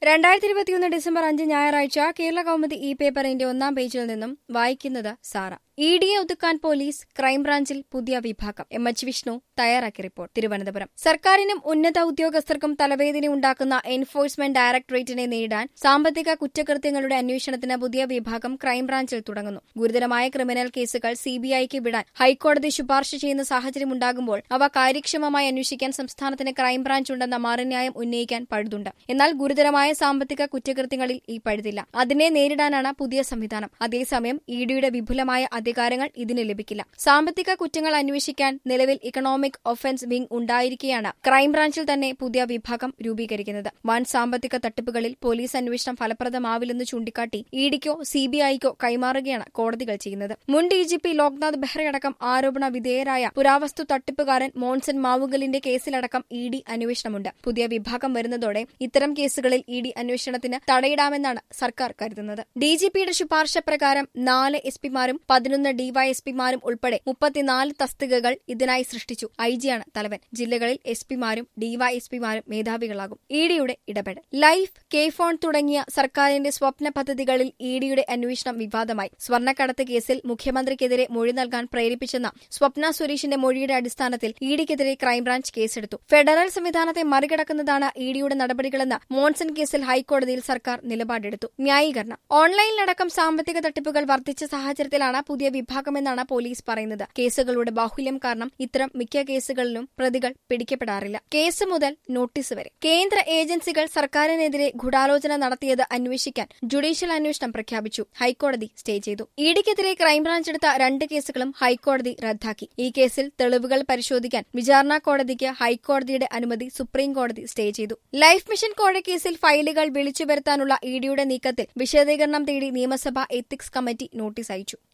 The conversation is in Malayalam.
രണ്ടായിരത്തി ഇരുപത്തിയൊന്ന് ഡിസംബർ അഞ്ച് ഞായറാഴ്ച കേരള കൗമുദി ഇ പേപ്പറിന്റെ ഒന്നാം പേജിൽ നിന്നും വായിക്കുന്നത് സാറ ഇ ഡിയെ ഒതുക്കാൻ പോലീസ് ക്രൈംബ്രാഞ്ചിൽ പുതിയ വിഭാഗം എം എച്ച് വിഷ്ണു തയ്യാറാക്കിയ റിപ്പോർട്ട് തിരുവനന്തപുരം സർക്കാരിനും ഉന്നത ഉദ്യോഗസ്ഥർക്കും തലവേദന ഉണ്ടാക്കുന്ന എൻഫോഴ്സ്മെന്റ് ഡയറക്ടറേറ്റിനെ നേരിടാൻ സാമ്പത്തിക കുറ്റകൃത്യങ്ങളുടെ അന്വേഷണത്തിന് പുതിയ വിഭാഗം ക്രൈംബ്രാഞ്ചിൽ തുടങ്ങുന്നു ഗുരുതരമായ ക്രിമിനൽ കേസുകൾ സിബിഐക്ക് വിടാൻ ഹൈക്കോടതി ശുപാർശ ചെയ്യുന്ന സാഹചര്യമുണ്ടാകുമ്പോൾ അവ കാര്യക്ഷമമായി അന്വേഷിക്കാൻ സംസ്ഥാനത്തിന് ക്രൈംബ്രാഞ്ച് ഉണ്ടെന്ന മറുന്യായം ഉന്നയിക്കാൻ പഴുതുണ്ട് എന്നാൽ ഗുരുതരമായ സാമ്പത്തിക കുറ്റകൃത്യങ്ങളിൽ ഈ പഴുതില്ല അതിനെ നേരിടാനാണ് പുതിയ സംവിധാനം അതേസമയം ഇ ഡിയുടെ വിപുലമായ അധികാരങ്ങൾ ഇതിന് ലഭിക്കില്ല സാമ്പത്തിക കുറ്റങ്ങൾ അന്വേഷിക്കാൻ നിലവിൽ ഇക്കണോമിക് ഒഫൻസ് വിംഗ് ഉണ്ടായിരിക്കെയാണ് ക്രൈംബ്രാഞ്ചിൽ തന്നെ പുതിയ വിഭാഗം രൂപീകരിക്കുന്നത് വൻ സാമ്പത്തിക തട്ടിപ്പുകളിൽ പോലീസ് അന്വേഷണം ഫലപ്രദമാവില്ലെന്ന് ചൂണ്ടിക്കാട്ടി ഇ ഡിക്കോ സിബിഐക്കോ കൈമാറുകയാണ് കോടതികൾ ചെയ്യുന്നത് മുൻ ഡി ജി പി ലോക്നാഥ് ബെഹ്റയടക്കം ആരോപണ വിധേയരായ പുരാവസ്തു തട്ടിപ്പുകാരൻ മോൺസൺ മാവുകലിന്റെ കേസിലടക്കം ഇ ഡി അന്വേഷണമുണ്ട് പുതിയ വിഭാഗം വരുന്നതോടെ ഇത്തരം കേസുകളിൽ ഇ ഡി അന്വേഷണത്തിന് തടയിടാമെന്നാണ് സർക്കാർ കരുതുന്നത് ഡി ജി പിയുടെ ശുപാർശ പ്രകാരം നാല് എസ് പിമാരും പതിനൊന്ന് ഡിവൈഎസ്പിമാരും ഉൾപ്പെടെ മുപ്പത്തിനാല് തസ്തികകൾ ഇതിനായി സൃഷ്ടിച്ചു ഐ ജിയാണ് തലവൻ ജില്ലകളിൽ എസ് പിമാരും ഡിവൈഎസ്പിമാരും മേധാവികളാകും ഇ ഡിയുടെ ഇടപെടൽ ലൈഫ് കെ ഫോൺ തുടങ്ങിയ സർക്കാരിന്റെ സ്വപ്ന പദ്ധതികളിൽ ഇ ഡിയുടെ അന്വേഷണം വിവാദമായി സ്വർണ്ണക്കടത്ത് കേസിൽ മുഖ്യമന്ത്രിക്കെതിരെ മൊഴി നൽകാൻ പ്രേരിപ്പിച്ചെന്ന സ്വപ്ന സുരേഷിന്റെ മൊഴിയുടെ അടിസ്ഥാനത്തിൽ ഇ ഡിക്കെതിരെ ക്രൈംബ്രാഞ്ച് കേസെടുത്തു ഫെഡറൽ സംവിധാനത്തെ മറികടക്കുന്നതാണ് ഇ ഡിയുടെ നടപടികളെന്ന് മോൺസൺ കേസിൽ ഹൈക്കോടതിയിൽ സർക്കാർ നിലപാടെടുത്തു ന്യായീകരണം ഓൺലൈനിലടക്കം സാമ്പത്തിക തട്ടിപ്പുകൾ വർദ്ധിച്ച സാഹചര്യത്തിലാണ് പുതിയ വിഭാഗമെന്നാണ് പോലീസ് പറയുന്നത് കേസുകളുടെ ബാഹുല്യം കാരണം ഇത്തരം മിക്ക കേസുകളിലും പ്രതികൾ പിടിക്കപ്പെടാറില്ല കേസ് മുതൽ നോട്ടീസ് വരെ കേന്ദ്ര ഏജൻസികൾ സർക്കാരിനെതിരെ ഗൂഢാലോചന നടത്തിയത് അന്വേഷിക്കാൻ ജുഡീഷ്യൽ അന്വേഷണം പ്രഖ്യാപിച്ചു ഹൈക്കോടതി സ്റ്റേ ചെയ്തു ഇഡിക്കെതിരെ ക്രൈംബ്രാഞ്ച് എടുത്ത രണ്ട് കേസുകളും ഹൈക്കോടതി റദ്ദാക്കി ഈ കേസിൽ തെളിവുകൾ പരിശോധിക്കാൻ വിചാരണ കോടതിക്ക് ഹൈക്കോടതിയുടെ അനുമതി സുപ്രീം കോടതി സ്റ്റേ ചെയ്തു ലൈഫ് മിഷൻ കോഴ കേസിൽ ഫയലുകൾ വിളിച്ചു വരുത്താനുള്ള ഇഡിയുടെ നീക്കത്തിൽ വിശദീകരണം തേടി നിയമസഭ എത്തിക്സ് കമ്മിറ്റി നോട്ടീസ് അയച്ചു